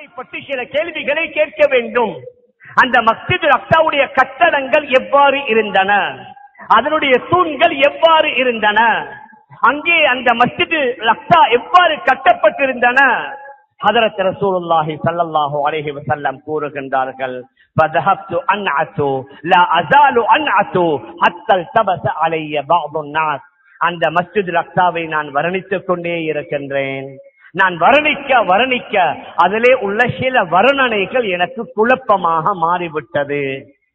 அக்ஸாவை பற்றி சில கேள்விகளை கேட்க வேண்டும் அந்த மஸ்ஜிது அக்ஸாவுடைய கட்டடங்கள் எவ்வாறு இருந்தன அதனுடைய தூண்கள் எவ்வாறு இருந்தன அங்கே அந்த மஸ்ஜிது அக்ஸா எவ்வாறு கட்டப்பட்டிருந்தன ஹதரத் ரசூலுல்லாஹி ஸல்லல்லாஹு அலைஹி வஸல்லம் கூறுகின்றார்கள் فذهبت أنعت لا أزال أنعت حتى التبس علي بعض الناس அந்த மஸ்ஜித் அக்ஸாவை நான் வர்ணித்துக் கொண்டே இருக்கின்றேன் நான் வர்ணிக்க வர்ணிக்க அதிலே உள்ள சில வர்ணனைகள் எனக்கு குழப்பமாக மாறிவிட்டது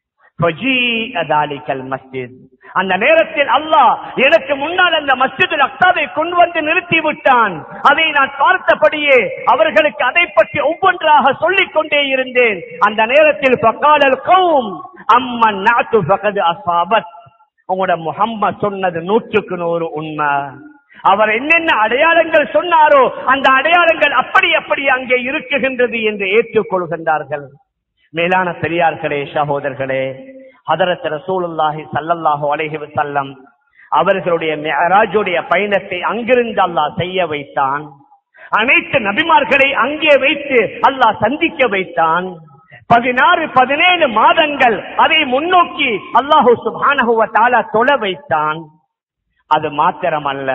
فجيء ذلك المسجد அந்த நேரத்தில் அல்லாஹ் எனக்கு முன்னால் அந்த மஸ்ஜித் அக்ஸாவை கொண்டு வந்து நிறுத்தி விட்டான் அதை நான் பார்த்தபடியே அவர்களுக்கு அதை பற்றி ஒவ்வொன்றாக சொல்லிக் கொண்டே இருந்தேன் அந்த நேரத்தில் ஃபகாலல் கௌம் அம்மன் நாத்து ஃபகது அசாபத் உங்களோட முஹம்மத் சொன்னது நூற்றுக்கு நூறு உண்மை அவர் என்னென்ன அடையாளங்கள் சொன்னாரோ அந்த அடையாளங்கள் அப்படி அப்படி அங்கே இருக்குகின்றது என்று ஏற்றுக்கொள்கின்றார்கள் மேலான பெரியார்களே சகோதரர்களே ஹதரத் ரசூலுல்லாஹி ஸல்லல்லாஹு அலைஹி வஸல்லம் அவர்களுடைய மிஅராஜுடைய பயணத்தை அங்கிருந்து அல்லாஹ் செய்ய வைத்தான் அனைத்து நபிமார்களை அங்கே வைத்து அல்லாஹ் சந்திக்க வைத்தான் பதினாறு பதினேழு மாதங்கள் அதை முன்னோக்கி அல்லாஹு சுப்ஹானஹு வ தஆலா தொழ வைத்தான் அது மாத்திரமல்ல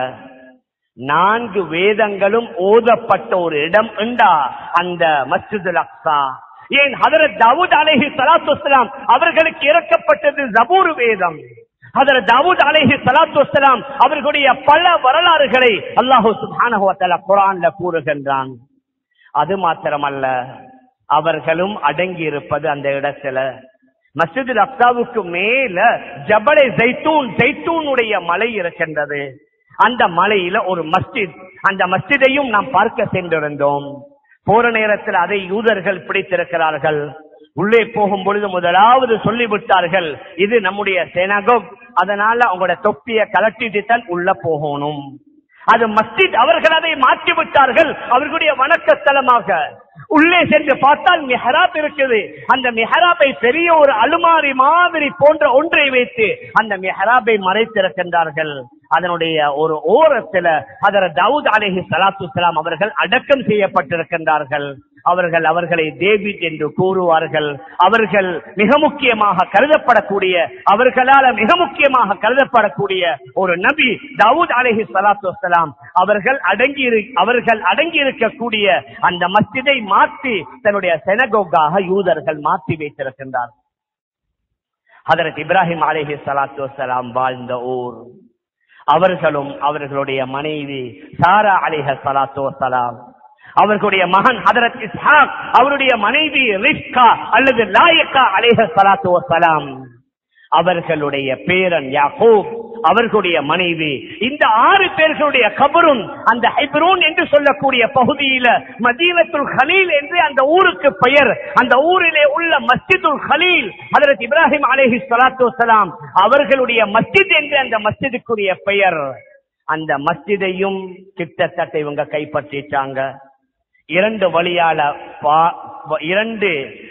நான்கு வேதங்களும் ஓதப்பட்ட ஒரு இடம் உண்டா அந்த மஸ்ஜிதுல் அக்ஸா ஏன் ஹதரத் தாவூத் அலைஹி ஸலாத்து வஸ்ஸலாம் அவர்களுக்கு இறக்கப்பட்டது ஜபூர் வேதம் ஹதரத் தாவூத் அலைஹி ஸலாத்து வஸ்ஸலாம் அவர்களுடைய பல வரலாறுகளை அல்லாஹ் சுப்ஹானஹு வ தஆலா குர்ஆன்ல கூறுகின்றான் அது மாத்திரமல்ல அவர்களும் அடங்கி இருப்பது அந்த இடத்துல மஸ்ஜிதுல் அக்ஸாவுக்கு மேல ஜபலை ஜைத்தூன் ஜைத்தூனுடைய மலை இருக்கின்றது அந்த மலையில ஒரு மஸ்ஜித் அந்த மஸ்ஜிதையும் நாம் பார்க்க சென்றிருந்தோம் போற நேரத்தில் அதை யூதர்கள் பிடித்திருக்கிறார்கள் உள்ளே போகும் பொழுது முதலாவது சொல்லிவிட்டார்கள் இது நம்முடைய செனகோக் அதனால அவங்களோட தொப்பிய கலட்டிட்டு தான் உள்ள போகணும் அது மஸ்ஜித் அவர்கள் அதை மாற்றி விட்டார்கள் அவர்களுடைய வணக்க ஸ்தலமாக உள்ளே சென்று பார்த்தால் மிஹராப் இருக்குது அந்த மிஹராபை பெரிய ஒரு அலுமாரி மாதிரி போன்ற ஒன்றை வைத்து அந்த மிஹராபை மறைத்திருக்கின்றார்கள் அதனுடைய ஒரு ஓரத்துல அதர தாவூத் அலைஹி ஸலாத்து வஸலாம் அவர்கள் அடக்கம் செய்யப்பட்டிருக்கின்றார்கள் அவர்கள் அவர்களை டேவிட் என்று கூறுவார்கள் அவர்கள் மிக முக்கியமாக கருதப்படக்கூடிய அவர்களால மிக முக்கியமாக கருதப்படக்கூடிய ஒரு நபி தாவூத் அலைஹி ஸலாத்து வஸலாம் அவர்கள் அடங்கி இரு- அவர்கள் அடங்கி இருக்கக்கூடிய அந்த மஸ்ஜிதை மாற்றி தன்னுடைய செனகோகாக யூதர்கள் மாற்றி வைத்திருக்கின்றார் ஹதரத் இப்ராஹிம் அலைஹி ஸலாத்து வஸலாம் வாழ்ந்த ஊர் அவர்களும் அவர்களுடைய மனைவி சாரா அலிஹ சலாத்து வசலாம் அவர்களுடைய மகன் ஹதரத் இஸ்ஹாக் அவருடைய மனைவி ரிஸ்கா அல்லது லாயக்கா அலிஹ சலாத்து வசலாம் அவர்களுடைய பேரன் யாக்கூப் அவர்களுடைய மனைவி இந்த ஆறு பேர்களுடைய கபரும் அந்த ஹைப்ரூன் என்று சொல்லக்கூடிய பகுதியில மதீனத்துல் ஹலீல் என்று அந்த ஊருக்கு பெயர் அந்த ஊரிலே உள்ள மஸ்ஜிதுல் ஹலீல் ஹதரத் இப்ராஹிம் அலைஹி ஸலாத்து வஸலாம் அவர்களுடைய மஸ்ஜித் என்று அந்த மஸ்ஜிதுக்குரிய பெயர் அந்த மஸ்ஜிதையும் கிட்டத்தட்ட இவங்க கைப்பற்றிட்டாங்க இரண்டு வழியால பா- வ- இரண்டு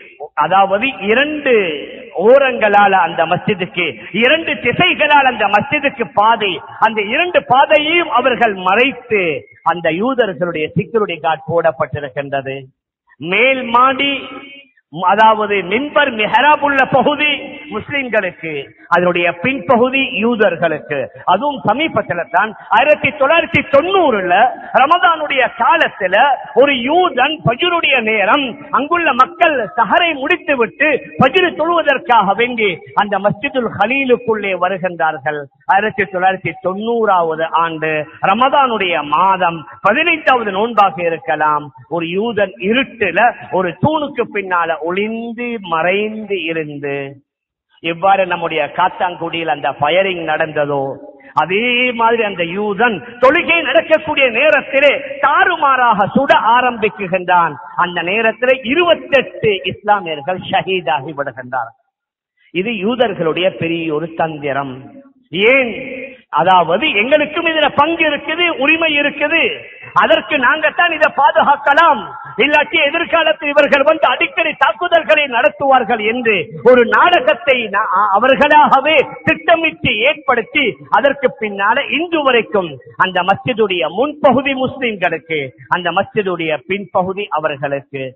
அதாவது இரண்டு ஓரங்களால அந்த மஸ்ஜிதுக்கு இரண்டு திசைகளால் அந்த மஸ்ஜிதுக்கு பாதை அந்த இரண்டு பாதையையும் அவர்கள் மறைத்து அந்த யூதர்களுடைய சிக்கருடைய காட் போடப்பட்டிருக்கின்றது மேல் மாடி ம- அதாவது மின்பர் மிஹராப் உள்ள பகுதி முஸ்லிம்களுக்கு அதனுடைய பின்பகுதி யூதர்களுக்கு அதுவும் சமீபத்துல தான் ஆயிரத்தி தொள்ளாயிரத்தி தொண்ணூறுல ரமதானுடைய காலத்துல ஒரு யூதன் பஜுருடைய நேரம் அங்குள்ள மக்கள் சஹரை முடித்து விட்டு பஜ்ரு தொழுவதற்காக வேண்டி அந்த மஸ்ஜிதுல் ஹலீலுக்குள்ளே வருகின்றார்கள் ஆயிரத்தி தொள்ளாயிரத்தி தொண்ணூறாவது ஆண்டு ரமதானுடைய மாதம் பதினைந்தாவது நோன்பாக இருக்கலாம் ஒரு யூதன் இருட்டுல ஒரு தூணுக்கு பின்னால ஒளிந்து மறைந்து இருந்து எவ்வாறு நம்முடைய காத்தாங்குடியில் அந்த ஃபயரிங் நடந்ததோ அதே மாதிரி அந்த யூதன் தொழுகை நடக்கக்கூடிய நேரத்திலே தாறுமாறாக சுட ஆரம்பிக்குகின்றான் அந்த நேரத்திலே இருபத்தெட்டு இஸ்லாமியர்கள் ஷஹீதாகி விடுகின்றார் இது யூதர்களுடைய பெரிய ஒரு தந்திரம் ஏன் அதாவது எங்களுக்கும் இதுல பங்கு இருக்குது உரிமை இருக்குது அதற்கு நாங்கத்தான் இதை பாதுகாக்கலாம் இல்லாட்டி எதிர்காலத்தில் இவர்கள் வந்து அடிக்கடி தாக்குதல்களை நடத்துவார்கள் என்று ஒரு நாடகத்தை நா- அவர்களாகவே திட்டமிட்டு ஏற்படுத்தி அதற்கு பின்னால இன்று வரைக்கும் அந்த மஸ்ஜிதுடைய முன்பகுதி முஸ்லிம்களுக்கு அந்த மஸ்ஜிதுடைய பின்பகுதி அவர்களுக்கு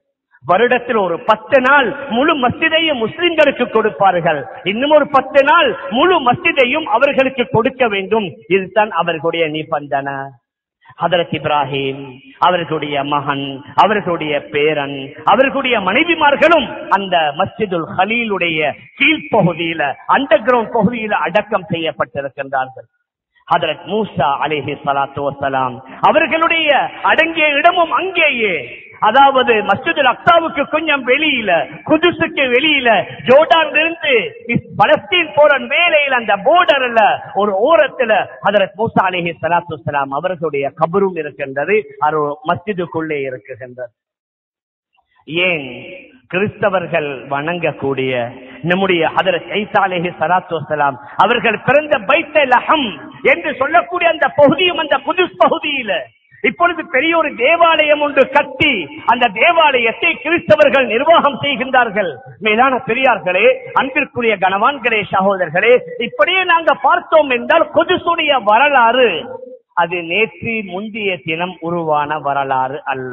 வருடத்தில் ஒரு பத்து நாள் முழு மஸ்ஜிதையும் முஸ்லிம்களுக்கு கொடுப்பார்கள் இன்னும் ஒரு பத்து நாள் முழு மஸ்ஜிதையும் அவர்களுக்கு கொடுக்க வேண்டும் இதுதான் அவர்களுடைய நிபந்தனை ஹதரத் இப்ராஹிம் அவர்களுடைய மகன் அவர்களுடைய பேரன் அவர்களுடைய மனைவிமார்களும் அந்த மஸ்ஜிதுல் ஹலீலுடைய கீழ்ப்பகுதியில அண்டர் கிரவுண்ட் பகுதியில அடக்கம் செய்யப்பட்டிருக்கின்றார்கள் ஹதரத் மூசா அலிஹி சலாத்து வசலாம் அவர்களுடைய அடங்கிய இடமும் அங்கேயே அதாவது மஸ்ஜிதுல் அக்சாவுக்கு கொஞ்சம் வெளியில குதுசுக்கு வெளியில ஜோர்டான் இருந்து பலஸ்தீன் போற வேலையில் அந்த போர்டர்ல ஒரு ஓரத்துல ஹதரத் மூசா அலிஹி சலாத்து வசலாம் அவர்களுடைய கபரும் இருக்கின்றது அது மஸ்ஜிதுக்குள்ளே இருக்குகின்றது ஏன் கிறிஸ்தவர்கள் வணங்கக்கூடிய நம்முடைய ஹதரத் ஐசா அலைஹி ஸலாத்து வஸலாம் அவர்கள் பிறந்த பைத்த லஹம் என்று சொல்லக்கூடிய அந்த பகுதியும் அந்த குதுஸ் பகுதியில இப்பொழுது பெரிய ஒரு தேவாலயம் ஒன்று கட்டி அந்த தேவாலயத்தை கிறிஸ்தவர்கள் நிர்வாகம் செய்கின்றார்கள் மேலான பெரியார்களே அன்பிற்குரிய கனவான்களே சகோதரர்களே இப்படியே நாங்க பார்த்தோம் என்றால் குதுசுடைய வரலாறு அது நேற்று முந்தைய தினம் உருவான வரலாறு அல்ல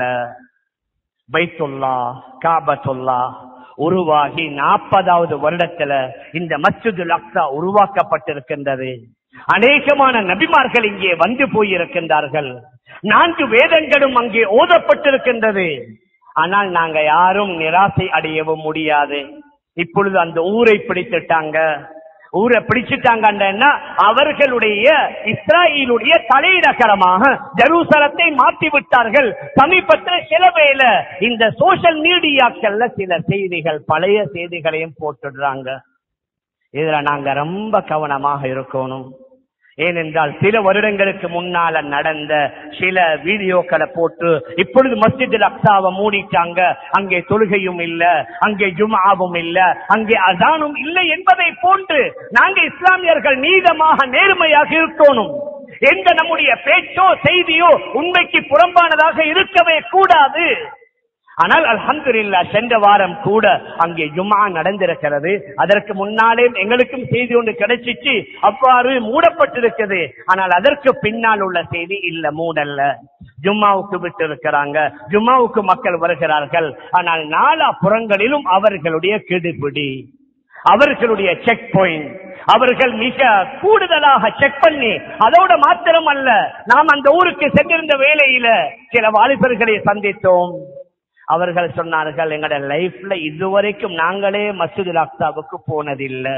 பைத்துல்லா காபத்துல்லா உருவாகி நாற்பதாவது வருடத்துல இந்த மஸ்ஜிதுல் அக்ஸா உருவாக்கப்பட்டிருக்கின்றது அநேகமான நபிமார்கள் இங்கே வந்து போயிருக்கின்றார்கள் நான்கு வேதங்களும் அங்கே ஓதப்பட்டிருக்கின்றது ஆனால் நாங்க யாரும் நிராசை அடையவும் முடியாது இப்பொழுது அந்த ஊரை பிடித்துட்டாங்க ஊரை பிடிச்சிட்டாங்கன்னா அவர்களுடைய இஸ்ராயலுடைய தலைநகரமாக ஜெருசலத்தை மாற்றி விட்டார்கள் சமீபத்தில் சில வேளை இந்த சோசியல் மீடியாக்கள்ல சில செய்திகள் பழைய செய்திகளையும் போட்டுடுறாங்க இதுல நாங்க ரொம்ப கவனமாக இருக்கணும் ஏனென்றால் சில வருடங்களுக்கு முன்னால நடந்த சில வீடியோக்களை போட்டு இப்பொழுது மஸ்ஜிதில் அக்ஸாவை மூடிட்டாங்க அங்கே தொழுகையும் இல்ல அங்கே ஜும்ஆவும் இல்ல அங்கே அசானும் இல்லை என்பதை போன்று நாங்க இஸ்லாமியர்கள் நீதமாக நேர்மையாக இருக்கணும் எந்த நம்முடைய பேச்சோ செய்தியோ உண்மைக்கு புறம்பானதாக இருக்கவே கூடாது ஆனால் அல்ஹம்துலில்லா சென்ற வாரம் கூட அங்கே ஜும்ஆ நடந்திருக்கிறது அதற்கு முன்னாலே எங்களுக்கும் செய்தி ஒன்று கிடைச்சிச்சு அவ்வாறு மூடப்பட்டிருக்கிறது ஆனால் அதற்கு பின்னால் உள்ள செய்தி இல்ல மூடல்ல ஜும்மாவுக்கு விட்டு இருக்கிறாங்க ஜும்மாவுக்கு மக்கள் வருகிறார்கள் ஆனால் நாலா புறங்களிலும் அவர்களுடைய கெடுபிடி அவர்களுடைய செக் பாயிண்ட் அவர்கள் மிக கூடுதலாக செக் பண்ணி அதோட மாத்திரம் அல்ல நாம் அந்த ஊருக்கு சென்றிருந்த வேளையில சில வாலிபர்களை சந்தித்தோம் அவர்கள் சொன்னார்கள் எங்கட லைஃப்ல இதுவரைக்கும் நாங்களே மசூதுல் அக்சாவுக்கு போனதில்லை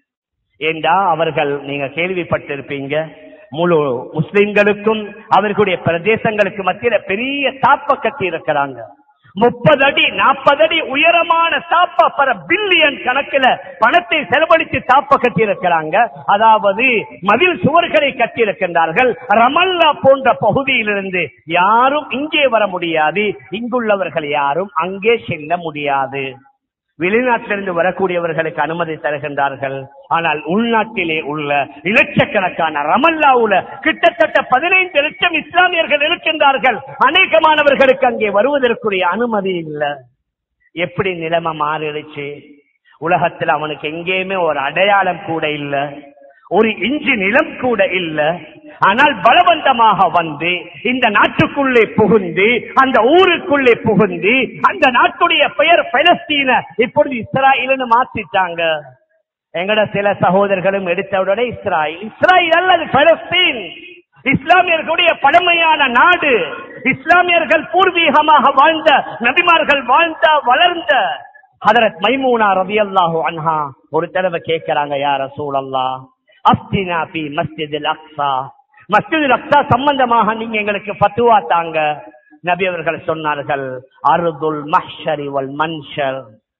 ஏண்டா அவர்கள் நீங்க கேள்விப்பட்டிருப்பீங்க முழு முஸ்லிம்களுக்கும் அவர்களுடைய பிரதேசங்களுக்கு மத்தியில பெரிய தாப்ப கட்டி இருக்கிறாங்க முப்பது அடி நாற்பது அடி உயரமான தாப்பா பல பில்லியன் கணக்கில் பணத்தை செலவழித்து தாப்ப கட்டி இருக்கிறாங்க அதாவது மதில் சுவர்களை கட்டி இருக்கின்றார்கள் ரமல்லா போன்ற பகுதியிலிருந்து யாரும் இங்கே வர முடியாது இங்குள்ளவர்கள் யாரும் அங்கே செல்ல முடியாது வெளிநாட்டிலிருந்து வரக்கூடியவர்களுக்கு அனுமதி தருகின்றார்கள் ஆனால் உள்நாட்டிலே உள்ள இலட்சக்கணக்கான ரமல்லாவுல கிட்டத்தட்ட பதினைந்து லட்சம் இஸ்லாமியர்கள் இருக்கின்றார்கள் அநேகமானவர்களுக்கு அங்கே வருவதற்குரிய அனுமதி இல்லை எப்படி நிலைமை மாறிடுச்சு உலகத்தில் அவனுக்கு எங்கேயுமே ஒரு அடையாளம் கூட இல்ல ஒரு இஞ்சி நிலம் கூட இல்ல ஆனால் பலவந்தமாக வந்து இந்த நாட்டுக்குள்ளே புகுந்து அந்த ஊருக்குள்ளே புகுந்து அந்த நாட்டுடைய பெயர் பலஸ்தீன இப்பொழுது இஸ்ராயல்னு மாத்திட்டாங்க எங்கட சில சகோதரர்களும் எடுத்தவுடனே இஸ்ராயல் இஸ்ராயல் அல்லது பலஸ்தீன் இஸ்லாமியர்களுடைய பழமையான நாடு இஸ்லாமியர்கள் பூர்வீகமாக வாழ்ந்த நபிமார்கள் வாழ்ந்த வளர்ந்த ஹதரத் மைமூனா ரதியல்லாஹு அன்ஹா ஒரு தடவை கேட்கிறாங்க யார சூழல்லா அஸ்தினா பி மஸ்ஜிதில் அக்ஸா மஸ்ஜிதில் அக்ஸா சம்பந்தமாக நீங்க எங்களுக்கு ஃபத்துவா தாங்க நபி அவர்கள் சொன்னார்கள் அருதுல் மஹ்ஷரி வல் மன்ஷர்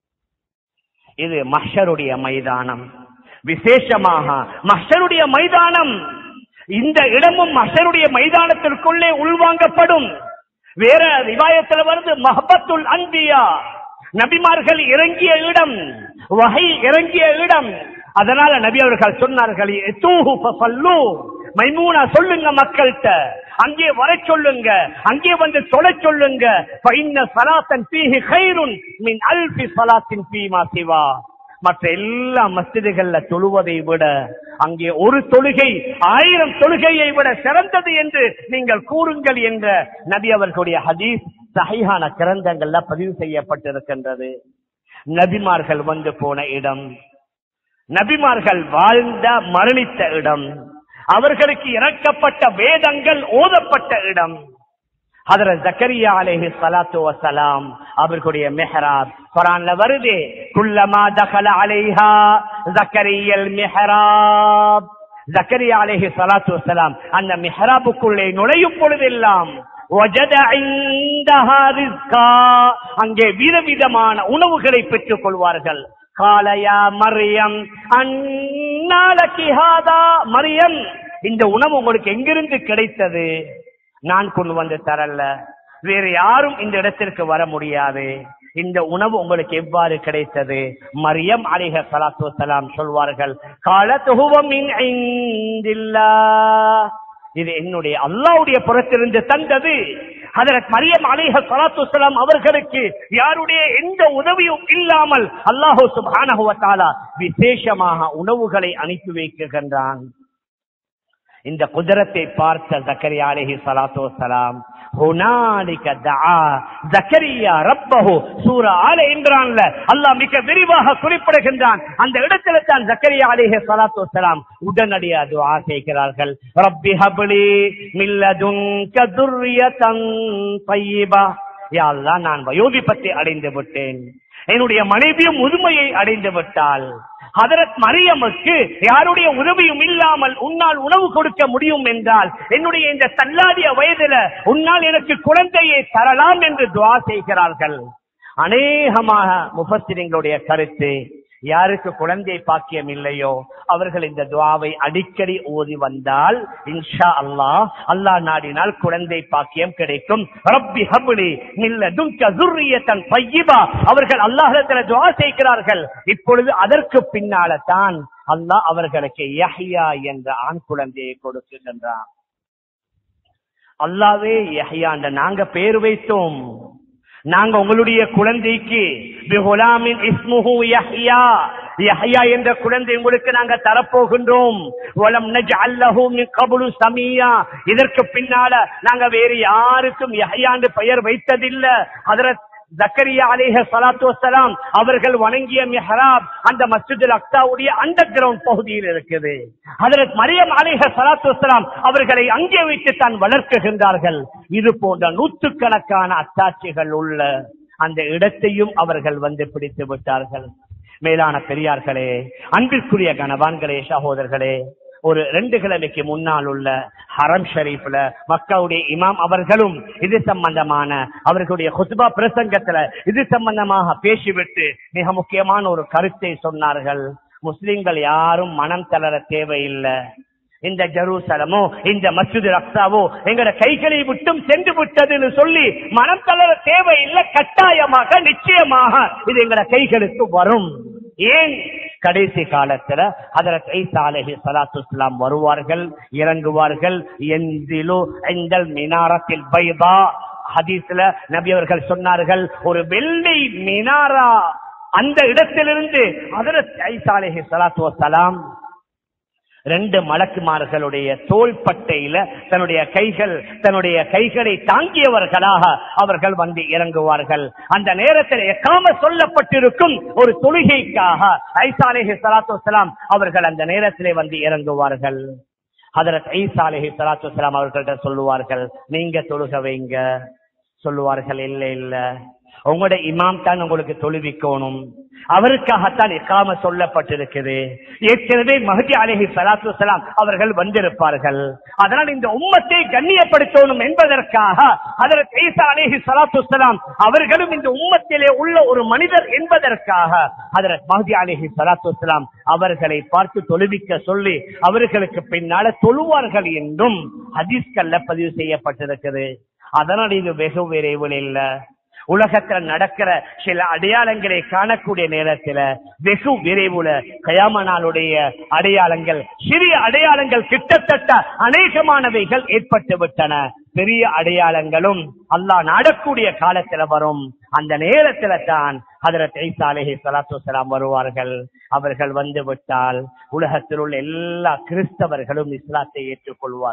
இது மஹ்ஷருடைய மைதானம் விசேஷமாக மஹ்ஷருடைய மைதானம் இந்த இடமும் மஹ்ஷருடைய மைதானத்திற்குள்ளே உள்வாங்கப்படும் வேற ரிவாயத்தில் வருது மஹபத்துல் அன்பியா நபிமார்கள் இறங்கிய இடம் வகை இறங்கிய இடம் அதனால நபி அவர்கள் சொன்னார்கள் "எத்தூஹு ஃபஸல்லூ." மைமூனா சொல்லுங்க மக்கள்கிட்ட அங்கே வர சொல்லுங்க அங்கே வந்து தொலை சொல்லுங்க فإن صلاة فيه خير من ألف صلاة فيما سواه. மற்ற எல்லா மஸ்ஜிதுகள்ல தொழுவதை விட அங்கே ஒரு தொழுகை ஆயிரம் தொழுகையை விட சிறந்தது என்று நீங்கள் கூறுங்கள் என்ற நபி அவர்களுடைய ஹதீஸ் சஹீஹான கிரந்தங்கள்ல பதிவு செய்யப்பட்டிருக்கின்றது நபிமார்கள் வந்து போன இடம் நபிமார்கள் வாழ்ந்த மரணித்த இடம் அவர்களுக்கு இறக்கப்பட்ட வேதங்கள் ஓதப்பட்ட இடம் ஹதரத் ஜக்கரியா அலைஹி ஸலாத்து வஸலாம் அவர்களுடைய மிஹ்ராப் குர்ஆன்ல வருது குல்லமா தகல அலைஹா ஜக்கரியல் மிஹ்ராப் ஜக்கரியா அலைஹி ஸலாத்து வஸலாம் அந்த மிஹ்ராபுக்குள்ளே நுழையும் பொழுதெல்லாம் வஜத இந்தஹா ரிஸ்கா அங்கே விதவிதமான உணவுகளை பெற்றுக் கொள்வார்கள் காலயா மரியம் அந்நாளக்கி ஹாதா மரியம் இந்த உணவு உங்களுக்கு எங்கிருந்து கிடைத்தது நான் கொண்டு வந்து தரல வேற யாரும் இந்த இடத்திற்கு வர முடியாது இந்த உணவு உங்களுக்கு எவ்வாறு கிடைத்தது மரியம் அலிஹ சலாத்து வசலாம் சொல்வார்கள் காலத்துகுவமின் இது என்னுடைய அல்லாவுடைய புறத்திலிருந்து தந்தது ஹதரத் மரியம் அலிஹ சலாத்து வசலாம் அவர்களுக்கு யாருடைய எந்த உதவியும் இல்லாமல் அல்லாஹு சுப்ஹானஹு வ தஆலா விசேஷமாக உணவுகளை அனுப்பி வைக்கின்றான் இந்த குதிரத்தை பார்த்த ஜக்கரியா அலைஹி ஸலாத்து வஸலாம் ஹுனாலிக தஆ ஜக்கரியா ரப்பஹு சூரா ஆல இம்ரான்ல அல்லாஹ் மிக விரிவாக குறிப்பிடுகின்றான் அந்த இடத்துல தான் ஜக்கரியா அலைஹி ஸலாத்து வஸலாம் உடனடியாக துஆ செய்கிறார்கள் ரப்பி ஹப்லி மின் லதுன்க துர்ரியதன் தய்யிபா யா அல்லாஹ் நான் வயோதிபத்தை அடைந்து விட்டேன் என்னுடைய மனைவியும் முதுமையை அடைந்து விட்டாள் ஹதரத் மரியமுக்கு யாருடைய உதவியும் இல்லாமல் உன்னால் உணவு கொடுக்க முடியும் என்றால் என்னுடைய இந்த தள்ளாடிய வயதுல உன்னால் எனக்கு குழந்தையை தரலாம் என்று துவா செய்கிறார்கள் அநேகமாக முஃபஸ்ஸிரிங்களுடைய கருத்து யாருக்கு குழந்தை பாக்கியம் இல்லையோ அவர்கள் இந்த துவாவை அடிக்கடி ஓதி வந்தால் இன்ஷா அல்லாஹ் அல்லாஹ் நாடினால் குழந்தை பாக்கியம் கிடைக்கும் ரப்பி ஹப்லி மில்ல துன்க துர்ரியத்தன் பையிபா அவர்கள் அல்லாஹ்விடத்தில் துவா செய்கிறார்கள் இப்பொழுது அதற்கு பின்னால தான் அல்லாஹ் அவர்களுக்கு யஹ்யா என்ற ஆண் குழந்தையை கொடுக்கின்றான் அல்லாவே யஹ்யாண்ட நாங்க பேர் வைத்தோம் நாங்க உங்களுடைய குழந்தைக்கு பிகுலாமின் இஸ்முஹு யஹ்யா யஹ்யா என்ற குழந்தை உங்களுக்கு நாங்க தரப்போகின்றோம் வலம் நஜ்அல் லஹு மின் கப்லு சமியா இதற்கு பின்னால நாங்க வேறு யாருக்கும் யஹ்யான்னு பெயர் வைத்ததில்ல ஹதரத் ஜக்கரியா அலைஹ ஸலாத்து வஸ்ஸலாம் அவர்கள் வணங்கிய மிஹ்ராப் அந்த மஸ்ஜிதுல் அக்ஸாவுடைய அண்டர் கிரவுண்ட் பகுதியில் இருக்குது ஹதரத் மரியம் அலைஹ ஸலாத்து வஸ்ஸலாம் அவர்களை அங்கே வைத்து தான் வளர்க்குகின்றார்கள் இது போன்ற நூற்றுக்கணக்கான அத்தாட்சிகள் உள்ள அந்த இடத்தையும் அவர்கள் வந்து பிடித்து விட்டார்கள் மேலான பெரியார்களே அன்பிற்குரிய கணவான்களே சகோதரர்களே ஒரு ரெண்டு கிழமைக்கு முன்னால் உள்ள ஹரம் ஷரீஃப்ல மக்காவுடைய இமாம் அவர்களும் இது சம்பந்தமான அவர்களுடைய குத்பா பிரசங்கத்துல இது சம்பந்தமாக பேசிவிட்டு மிக முக்கியமான ஒரு கருத்தை சொன்னார்கள் முஸ்லிம்கள் யாரும் மனம் தளர தேவையில்லை இந்த ஜெருசலமோ இந்த மஸ்ஜிது ரக்ஸாவோ எங்கட கைகளை விட்டும் சென்று விட்டதுன்னு சொல்லி மனம் தளர தேவையில்லை கட்டாயமாக நிச்சயமாக இது எங்கட கைகளுக்கு வரும் ஏன் கடைசி காலத்துல ஹதரத் ஈசா அலைஹி ஸலாத்து வஸலாம் வருவார்கள் இறங்குவார்கள் எந்திலு இந்தல் மினாரத்தில் பைதா ஹதீஸ்ல நபி அவர்கள் சொன்னார்கள் ஒரு வெள்ளை மினாரா அந்த இடத்திலிருந்து ஹதரத் ஈசா அலைஹி ஸலாத்து வஸலாம் ரெண்டு மலக்குமார்களுடைய தோள்பட்டையில தன்னுடைய கைகள் தன்னுடைய கைகளை தாங்கியவர்களாக அவர்கள் வந்து இறங்குவார்கள் அந்த நேரத்தில் எக்காம சொல்லப்பட்டிருக்கும் ஒரு தொழுகைக்காக ஐசாலேஹி சலாத்து வலாம் அவர்கள் அந்த நேரத்திலே வந்து இறங்குவார்கள் ஹதரத் ஐசா அலேஹி சலாத்து வலாம் அவர்கள்ட்ட சொல்லுவார்கள் நீங்க தொழுக வைங்க சொல்லுவார்கள் இல்ல இல்ல உங்களோட இமாம் தான் உங்களுக்கு தொழுவிக்கணும் அவருக்காகத்தான் இக்காம சொல்லப்பட்டிருக்குது ஏற்கனவே மஹதி அலேஹி சலாத்து வலாம் அவர்கள் வந்திருப்பார்கள் அதனால் இந்த உம்மத்தை கண்ணியப்படுத்தணும் என்பதற்காக அதற்கு ஈசா அலேஹி சலாத்து வலாம் அவர்களும் இந்த உம்மத்திலே உள்ள ஒரு மனிதர் என்பதற்காக அதற்கு மஹதி அலேஹி சலாத்து வலாம் அவர்களை பார்த்து தொழுவிக்க சொல்லி அவர்களுக்கு பின்னால தொழுவார்கள் என்றும் ஹதீஸ்கல்ல பதிவு செய்யப்பட்டிருக்குது அதனால் இது வெகு விரைவில் இல்லை உலகத்துல நடக்கிற சில அடையாளங்களை காணக்கூடிய நேரத்துல வெகு விரைவுல கயாம நாளுடைய அடையாளங்கள் சிறிய அடையாளங்கள் கிட்டத்தட்ட அநேகமானவைகள் ஏற்பட்டு விட்டன பெரிய அடையாளங்களும் அல்லாஹ் நாடக்கூடிய காலத்துல வரும் அந்த நேரத்துல தான் ஹதரத் ஈசா அலைஹி ஸலாத்து வஸலாம் வருவார்கள் அவர்கள் வந்து விட்டால் உலகத்தில் உள்ள எல்லா கிறிஸ்தவர்களும் இஸ்லாத்தை ஏற்றுக்கொள்வார்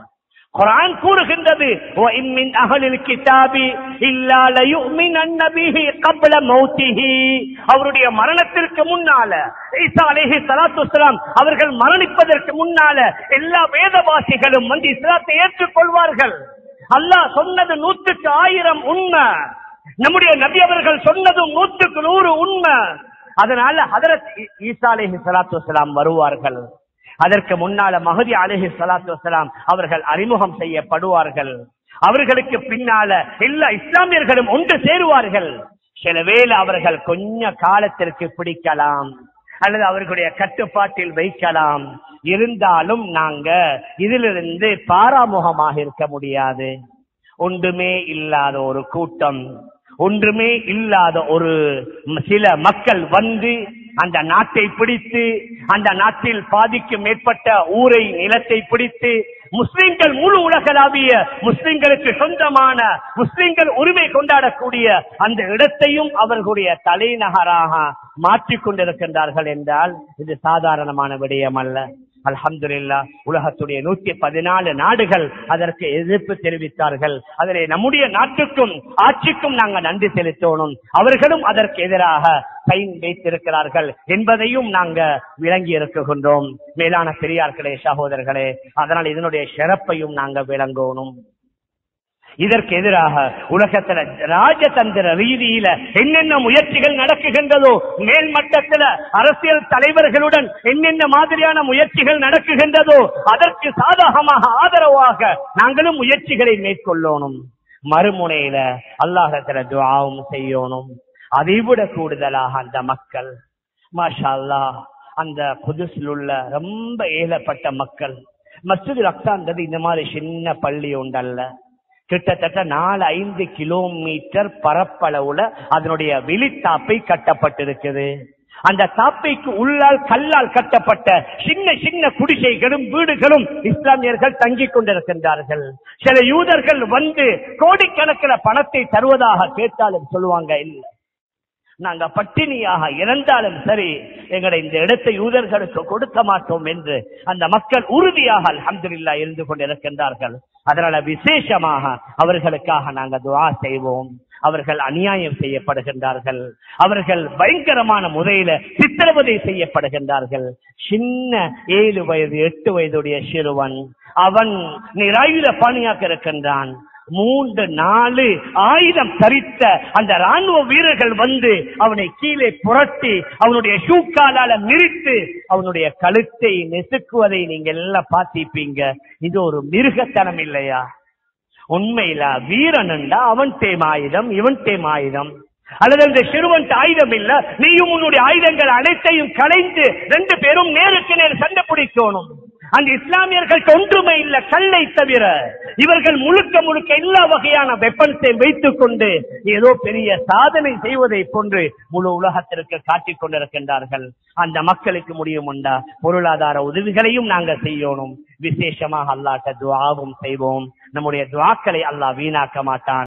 குர்ஆன் கூறுகின்றது وَإِن مِّنْ أَهْلِ الْكِتَابِ إِلَّا لَيُؤْمِنَنَّ بِهِ قَبْلَ مَوْتِهِ அவருடைய மரணத்திற்கு முன்னால ஈசா அலைஹி ஸலாத்து வஸலாம் அவர்கள் மரணிப்பதற்கு முன்னால எல்லா வேதவாசிகளும் வந்து இஸ்லாத்தை ஏற்றுக்கொள்வார்கள் அல்லாஹ் சொன்னது நூற்றுக்கு ஆயிரம் உண்மை நம்முடைய நபி அவர்கள் சொன்னதும் நூற்றுக்கு நூறு உண்மை அதனால ஹதரத் ஈ- ஈசா அலைஹி ஸலாத்து வஸலாம் வருவார்கள் அதற்கு முன்னால மகதி அலைஹி ஸலாத்து வஸலாம் அவர்கள் அறிமுகம் செய்யப்படுவார்கள் அவர்களுக்கு பின்னால எல்லா இஸ்லாமியர்களும் ஒன்று சேருவார்கள் சில வேளை அவர்கள் கொஞ்ச காலத்திற்கு பிடிக்கலாம் அல்லது அவர்களுடைய கட்டுப்பாட்டில் வைக்கலாம் இருந்தாலும் நாங்க இதிலிருந்து பாராமுகமாக இருக்க முடியாது ஒன்றுமே இல்லாத ஒரு கூட்டம் ஒன்றுமே இல்லாத ஒரு ம- சில மக்கள் வந்து அந்த நாட்டை பிடித்து அந்த நாட்டில் பாதிக்கும் மேற்பட்ட ஊரை நிலத்தை பிடித்து முஸ்லிம்கள் முழு உலகளாவிய முஸ்லிம்களுக்கு சொந்தமான முஸ்லிம்கள் உரிமை கொண்டாடக்கூடிய அந்த இடத்தையும் அவர்களுடைய தலைநகராக மாற்றிக் கொண்டிருக்கின்றார்கள் என்றால் இது சாதாரணமான விடயம் அல்ல அல்ஹம்துலில்லா உலகத்துடைய நூத்தி பதினாலு நாடுகள் அதற்கு எதிர்ப்பு தெரிவித்தார்கள் அதிலே நம்முடைய நாட்டுக்கும் ஆட்சிக்கும் நாங்க நன்றி செலுத்தணும் அவர்களும் அதற்கு எதிராக சைன் வைத்திருக்கிறார்கள் என்பதையும் நாங்க விளங்கி இருக்குகின்றோம் மேலான பெரியார்களே சகோதரர்களே அதனால் இதனுடைய சிறப்பையும் நாங்க விளங்கணும் இதற்கு எதிராக உலகத்துல ராஜதந்திர ரீதியில என்னென்ன முயற்சிகள் நடக்குகின்றதோ மேல் மட்டத்துல அரசியல் தலைவர்களுடன் என்னென்ன மாதிரியான முயற்சிகள் நடக்குகின்றதோ அதற்கு சாதகமாக ஆதரவாக நாங்களும் முயற்சிகளை மேற்கொள்ளணும் மறுமுனையில அல்லாஹத்துல துஆவும் செய்யணும் அதைவிட கூடுதலாக அந்த மக்கள் மாஷா அல்லாஹ் அந்த புதுசில் உள்ள ரொம்ப ஏழப்பட்ட மக்கள் மஸ்ஜித் ரக்தான்றது இந்த மாதிரி சின்ன பள்ளி உண்டல்ல கிட்டத்தட்ட நாலு ஐந்து கிலோமீட்டர் பரப்பளவுல அதனுடைய வெளித்தாப்பை கட்டப்பட்டிருக்குது அந்த தாப்பைக்கு உள்ளால் கல்லால் கட்டப்பட்ட சின்ன சின்ன குடிசைகளும் வீடுகளும் இஸ்லாமியர்கள் தங்கிக் கொண்டிருக்கின்றார்கள் சில யூதர்கள் வந்து கோடிக்கணக்கில் பணத்தை தருவதாக கேட்டாலும் சொல்லுவாங்க இல்லை நாங்க பட்டினியாக இறந்தாலும் சரி எங்களை இந்த இடத்தை யூதர்களுக்கு கொடுக்க மாட்டோம் என்று அந்த மக்கள் உறுதியாக அல்ஹம்துலில்லா இருந்து கொண்டிருக்கின்றார்கள் அதனால விசேஷமாக அவர்களுக்காக நாங்க துஆ செய்வோம் அவர்கள் அநியாயம் செய்யப்படுகின்றார்கள் அவர்கள் பயங்கரமான முறையில சித்திரவதை செய்யப்படுகின்றார்கள் சின்ன ஏழு வயது எட்டு வயதுடைய சிறுவன் அவன் நிராயுத பணியாக இருக்கின்றான் மூன்று நாலு ஆயுதம் தரித்த அந்த ராணுவ வீரர்கள் வந்து அவனை கீழே புரட்டி அவனுடைய ஷூக்காலால மிரித்து அவனுடைய கழுத்தை நெசுக்குவதை நீங்க எல்லாம் பார்த்திருப்பீங்க இது ஒரு மிருகத்தனம் இல்லையா உண்மையில வீரனண்டா அவன் தேம் ஆயுதம் இவன் தேம் ஆயுதம் அல்லது அந்த சிறுவன் ஆயுதம் இல்ல நீயும் உன்னுடைய ஆயுதங்கள் அனைத்தையும் களைந்து ரெண்டு பேரும் நேருக்கு நேர் சண்டை பிடிக்கணும் அந்த இஸ்லாமியர்கள் ஒன்றுமே இல்ல கல்லை தவிர இவர்கள் முழுக்க முழுக்க எல்லா வகையான வெப்பன்ஸை வைத்துக் கொண்டு ஏதோ பெரிய சாதனை செய்வதை போன்று முழு உலகத்திற்கு காட்டிக் கொண்டிருக்கின்றார்கள் அந்த மக்களுக்கு முடியும் உண்டா பொருளாதார உதவிகளையும் நாங்க செய்யணும் விசேஷமாக அல்லாட்ட துவாவும் செய்வோம் நம்முடைய துவாக்களை அல்லாஹ் வீணாக்க மாட்டான்